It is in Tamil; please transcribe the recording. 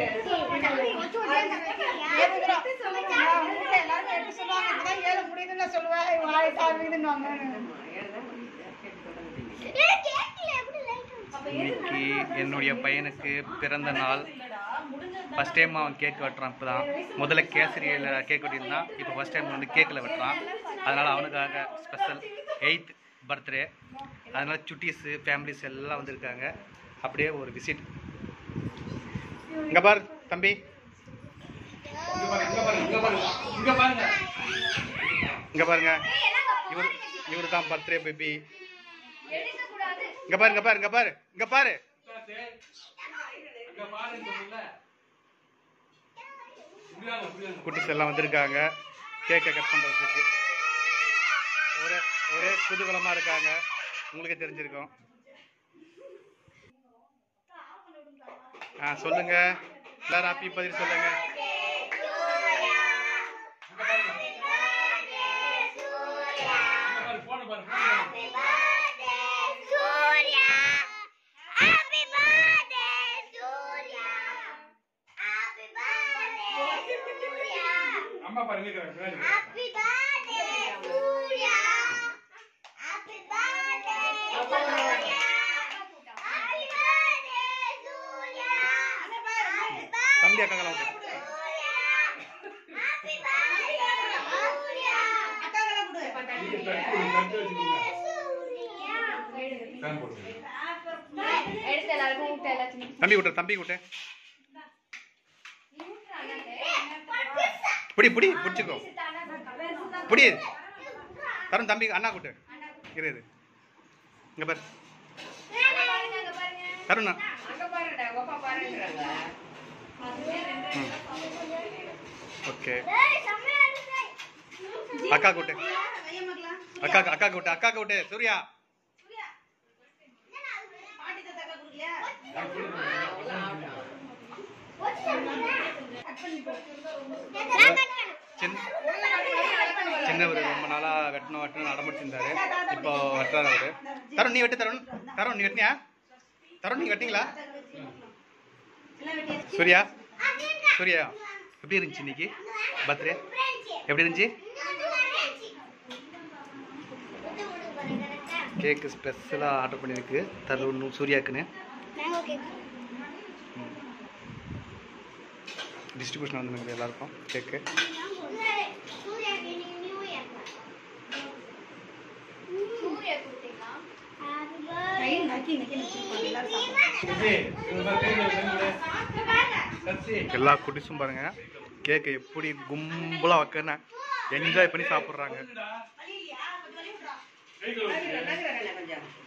எல்லாரும் எடுத்து சொல்லுவாங்க இப்பதான் ஏழு முடியுதுன்னு நான் சொல்லுவேன் வாய் தாவிதுன்னுவாங்க இன்னைக்கு என்னுடைய பையனுக்கு பிறந்த நாள் ஃபஸ்ட் டைம் அவன் கேக் வெட்டுறான் இப்போ தான் முதல்ல கேசரியில் கேக் வெட்டியிருந்தான் இப்போ ஃபஸ்ட் டைம் வந்து கேக்கில் வெட்டுறான் அதனால் அவனுக்காக ஸ்பெஷல் எயித் பர்த்டே அதனால் சுட்டீஸு ஃபேமிலிஸ் எல்லாம் வந்திருக்காங்க அப்படியே ஒரு விசிட் இங்கே பாரு தம்பி இங்கே பாருங்க இவர் இவர் தான் பர்த்டே பேபி இங்க பாரு இங்க பாரு இங்க பாரு இங்க பாரு குட்டிஸ் எல்லாம் வந்திருக்காங்க கேக்கை கட் பண்றதுக்கு ஒரே ஒரே குதூகலமா இருக்காங்க உங்களுக்கே தெரிஞ்சிருக்கும் ஆ சொல்லுங்க எல்லாரும் ஹாப்பி பதில் சொல்லுங்க அம்மா பாருங்க Happy birthday, Surya. Happy birthday, Surya. Happy birthday, Surya. Happy தம்பி அக்காங்களாம் okay Surya. Happy birthday, Surya. எடுத்து எல்லாருக்கும் ஊட்ட எல்லாத்தையும் தம்பி விட்டு தம்பி விட்டு பிடி பிடி பிடிச்சிக்கோ பிடி தரும் தம்பி அண்ணா கூட்டு இரு இரு இங்க பாரு தருணா அங்க பாருடா ஒப்பா பாருன்றாங்க ஓகே ஏய், செம்மையா இருக்கு. அக்கா கூட்டு அக்கா அக்கா கூட்டு அக்கா கூட்டு சூர்யா சின்ன சின்னவர் ரொம்ப நாளா வெட்டணும் வெட்டணும் அடம்பிடிச்சிருந்தாரு இப்போ வெட்டுறாரு அவரு தருண் நீ வெட்டு தருண் தருண் நீ வெட்டினியா தருண் நீ வெட்டிங்களா சூர்யா சூர்யா எப்படி இருந்துச்சு இன்னைக்கு பர்த்டே எப்படி இருந்துச்சு கேக்கு ஸ்பெஷலாக ஆர்டர் பண்ணியிருக்கு தருண் சூர்யாக்குன்னு டிஸ்ட்ரிபியூஷன் வந்து எல்லாருக்கும் கேக்கு சூர்யா கொடுத்தீங்களா எல்லா குட்டிஸும் பாருங்க கேக்கு எப்படி கும்பலாக வைக்கன்னு என்ஜாய் பண்ணி சாப்பிட்றாங்க கை கழுவு.